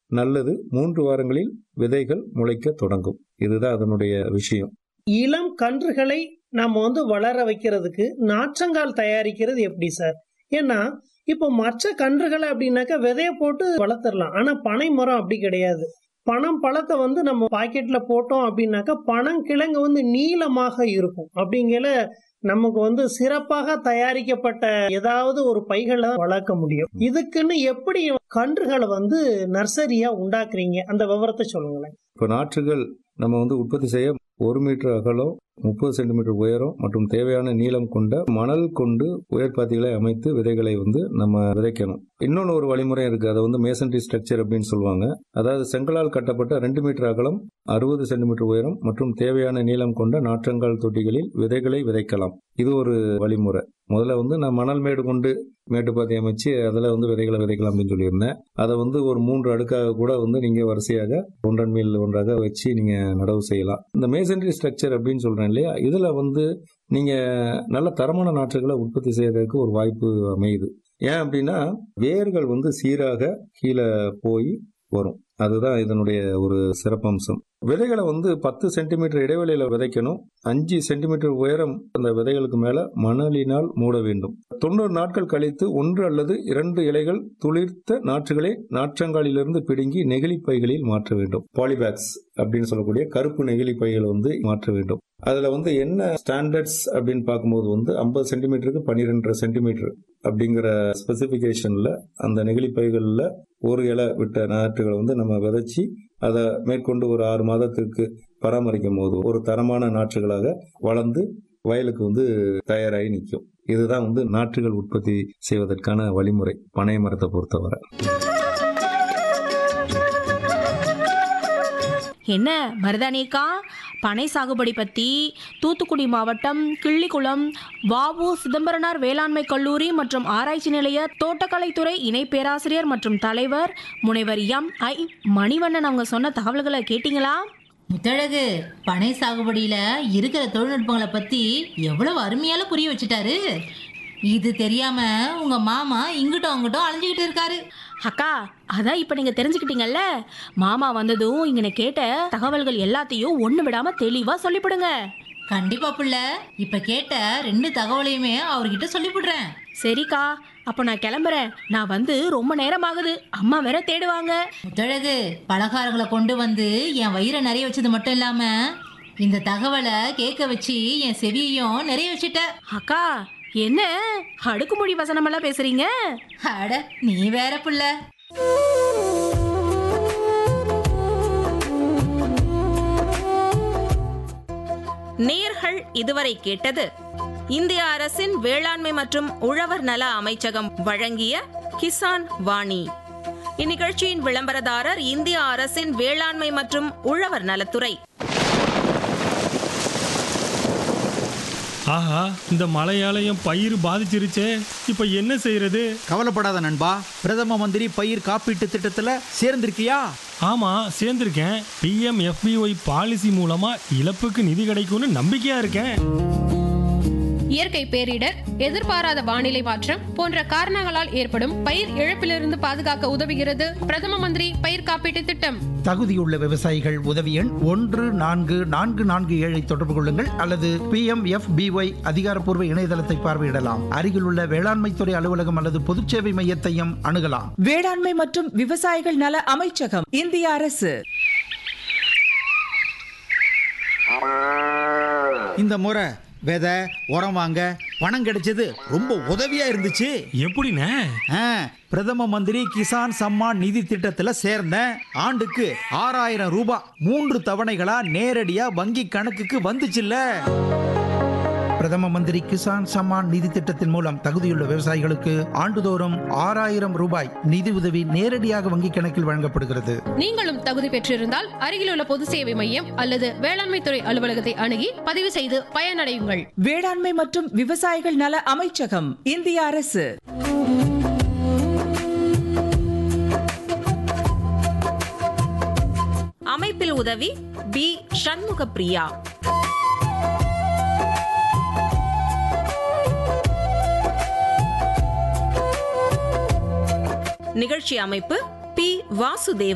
நல்லது மூன்று வாரங்களில் விதைகள் முளைக்க தொடங்கும் இதுதான் அதனுடைய விஷயம் இளம் கன்றுகளை நாம வந்து வளர வைக்கிறதுக்கு நாற்றங்கால் தயாரிக்கிறது எப்படி சார் ஏன்னா இப்போ மற்ற கன்றுகளை அப்படின்னாக்கா விதைய போட்டு வளர்த்துடலாம் ஆனா பனை மரம் அப்படி கிடையாது பனம் பழத்தை வந்து நம்ம பாக்கெட்ல போட்டோம் அப்படின்னாக்கா பனங்கிழங்கு வந்து நீளமாக இருக்கும் அப்படிங்கிற நமக்கு வந்து சிறப்பாக தயாரிக்கப்பட்ட ஏதாவது ஒரு பைகளை வளர்க்க முடியும் இதுக்குன்னு எப்படி கன்றுகளை வந்து நர்சரியா உண்டாக்குறீங்க அந்த விவரத்தை சொல்லுங்களேன் இப்போ நாற்றுகள் நம்ம வந்து உற்பத்தி செய்ய ஒரு மீட்டர் அகலம் முப்பது சென்டிமீட்டர் உயரம் மற்றும் தேவையான நீளம் கொண்ட மணல் கொண்டு உயர்பாத்திகளை அமைத்து விதைகளை வந்து நம்ம விதைக்கணும் இன்னொன்று ஒரு வழிமுறை இருக்கு அதை வந்து மேசன்ட்ரி ஸ்ட்ரக்சர் அப்படின்னு சொல்லுவாங்க அதாவது செங்கலால் கட்டப்பட்ட ரெண்டு மீட்டர் அகலம் அறுபது சென்டிமீட்டர் உயரம் மற்றும் தேவையான நீளம் கொண்ட நாற்றங்கால் தொட்டிகளில் விதைகளை விதைக்கலாம் இது ஒரு வழிமுறை முதல்ல வந்து நான் மணல் மேடு கொண்டு மேட்டுப்பாத்தி அமைச்சு அதில் வந்து விதைகளை விதைக்கலாம் அப்படின்னு சொல்லியிருந்தேன் அதை வந்து ஒரு மூன்று அடுக்காக கூட வந்து நீங்கள் வரிசையாக ஒன்றன் மேல் ஒன்றாக வச்சு நீங்கள் நடவு செய்யலாம் இந்த மேசன்ட்ரி ஸ்ட்ரக்சர் அப்படின்னு சொல்கிறேன் இல்லையா இதில் வந்து நீங்கள் நல்ல தரமான நாற்றுகளை உற்பத்தி செய்யறதுக்கு ஒரு வாய்ப்பு அமையுது ஏன் அப்படின்னா வேர்கள் வந்து சீராக கீழே போய் வரும் அதுதான் இதனுடைய ஒரு சிறப்பம்சம் விதைகளை வந்து பத்து சென்டிமீட்டர் இடைவெளியில விதைக்கணும் அஞ்சு சென்டிமீட்டர் உயரம் அந்த விதைகளுக்கு மேல மணலினால் மூட வேண்டும் தொண்ணூறு நாட்கள் கழித்து ஒன்று அல்லது இரண்டு இலைகள் துளிர்த்த நாற்றுகளை நாற்றங்காலிலிருந்து பிடுங்கி நெகிழி பைகளில் மாற்ற வேண்டும் பாலிபேக்ஸ் அப்படின்னு சொல்லக்கூடிய கருப்பு நெகிழி பைகளை வந்து மாற்ற வேண்டும் அதுல வந்து என்ன ஸ்டாண்டர்ட்ஸ் அப்படின்னு பார்க்கும்போது வந்து ஐம்பது சென்டிமீட்டருக்கு பன்னிரெண்டரை சென்டிமீட்டர் அப்படிங்கிற ஸ்பெசிபிகேஷன்ல அந்த நெகிழி பைகளில் ஒரு இலை விட்ட நாற்றுகளை வந்து நம்ம விதைச்சி அதை மேற்கொண்டு ஒரு ஆறு மாதத்திற்கு பராமரிக்கும் போது ஒரு தரமான நாற்றுகளாக வளர்ந்து வயலுக்கு வந்து தயாராகி நிற்கும் இதுதான் வந்து நாற்றுகள் உற்பத்தி செய்வதற்கான வழிமுறை பனை மரத்தை பொறுத்தவரை என்ன மருதானியக்கா பனை சாகுபடி பற்றி தூத்துக்குடி மாவட்டம் கிள்ளிக்குளம் வாவு சிதம்பரனார் வேளாண்மை கல்லூரி மற்றும் ஆராய்ச்சி நிலைய தோட்டக்கலைத்துறை இணை பேராசிரியர் மற்றும் தலைவர் முனைவர் எம் ஐ மணிவண்ணன் அவங்க சொன்ன தகவல்களை கேட்டிங்களா முத்தழகு பனை சாகுபடியில இருக்கிற தொழில்நுட்பங்களை பத்தி எவ்வளவு அருமையால புரிய வச்சுட்டாரு இது தெரியாம உங்க மாமா இங்கிட்டும் அங்கிட்டும் அலைஞ்சுக்கிட்டு இருக்காரு அக்கா அதான் இப்போ நீங்கள் தெரிஞ்சுக்கிட்டீங்கல்ல மாமா வந்ததும் இங்கே கேட்ட தகவல்கள் எல்லாத்தையும் ஒன்று விடாமல் தெளிவாக சொல்லிவிடுங்க கண்டிப்பா புள்ள இப்ப கேட்ட ரெண்டு தகவலையுமே அவர்கிட்ட சொல்லிவிடுறேன் சரிக்கா அப்போ நான் கிளம்புறேன் நான் வந்து ரொம்ப நேரம் ஆகுது அம்மா வேற தேடுவாங்க முத்தழகு பலகாரங்களை கொண்டு வந்து என் வயிறை நிறைய வச்சது மட்டும் இல்லாம இந்த தகவலை கேட்க வச்சு என் செவியையும் நிறைய வச்சுட்ட அக்கா என்ன அடுக்குமொழி வசனமெல்லாம் பேசுறீங்க அட நீ வேற புள்ள நேர்கள் இதுவரை கேட்டது இந்திய அரசின் வேளாண்மை மற்றும் உழவர் நல அமைச்சகம் வழங்கிய கிசான் வாணி இந்நிகழ்ச்சியின் விளம்பரதாரர் இந்திய அரசின் வேளாண்மை மற்றும் உழவர் நலத்துறை ஆஹா இந்த மழையால என் பயிர் பாதிச்சிருச்சே இப்போ என்ன செய்யறது கவலைப்படாத நண்பா பிரதம மந்திரி பயிர் காப்பீட்டு திட்டத்துல சேர்ந்திருக்கியா ஆமா சேர்ந்திருக்கேன் பிஎம் எஃபிஒய் பாலிசி மூலமா இழப்புக்கு நிதி கிடைக்கும்னு நம்பிக்கையா இருக்கேன் இயற்கை பேரிடர் எதிர்பாராத வானிலை மாற்றம் போன்ற காரணங்களால் ஏற்படும் பயிர் இழப்பிலிருந்து பாதுகாக்க உதவுகிறது பிரதம மந்திரி பயிர் காப்பீட்டு திட்டம் தகுதியுள்ள விவசாயிகள் உதவி எண் ஒன்று நான்கு நான்கு நான்கு ஏழை தொடர்பு கொள்ளுங்கள் அல்லது பி எம் எஃப் பிஒய் அதிகாரப்பூர்வ இணையதளத்தை பார்வையிடலாம் அருகிலுள்ள வேளாண்மைத்துறை அலுவலகம் அல்லது பொதுச்சேவை மையத்தையும் அணுகலாம் வேளாண்மை மற்றும் விவசாயிகள் நல அமைச்சகம் இந்திய அரசு இந்த முறை விதை உரம் வாங்க பணம் கிடைச்சது ரொம்ப உதவியா இருந்துச்சு எப்படிண்ணே ஆ, பிரதம மந்திரி கிசான் சம்மான் நிதி திட்டத்துல சேர்ந்தேன் ஆண்டுக்கு ஆறாயிரம் ரூபாய் மூன்று தவணைகளா நேரடியா வங்கி கணக்குக்கு வந்துச்சுல்ல பிரதம மந்திரி கிசான் சம்மான் நிதி திட்டத்தின் மூலம் தகுதியுள்ள விவசாயிகளுக்கு ஆண்டுதோறும் ஆறாயிரம் ரூபாய் நிதி உதவி நேரடியாக வங்கிக் கணக்கில் வழங்கப்படுகிறது நீங்களும் தகுதி பெற்றிருந்தால் அருகிலுள்ள பொது சேவை மையம் அல்லது வேளாண்மை துறை அலுவலகத்தை அணுகி பதிவு செய்து பயனடையுங்கள் வேளாண்மை மற்றும் விவசாயிகள் நல அமைச்சகம் இந்திய அரசு அமைப்பில் உதவி பி சண்முக பிரியா நிகழ்ச்சி அமைப்பு பி வாசுதேவன்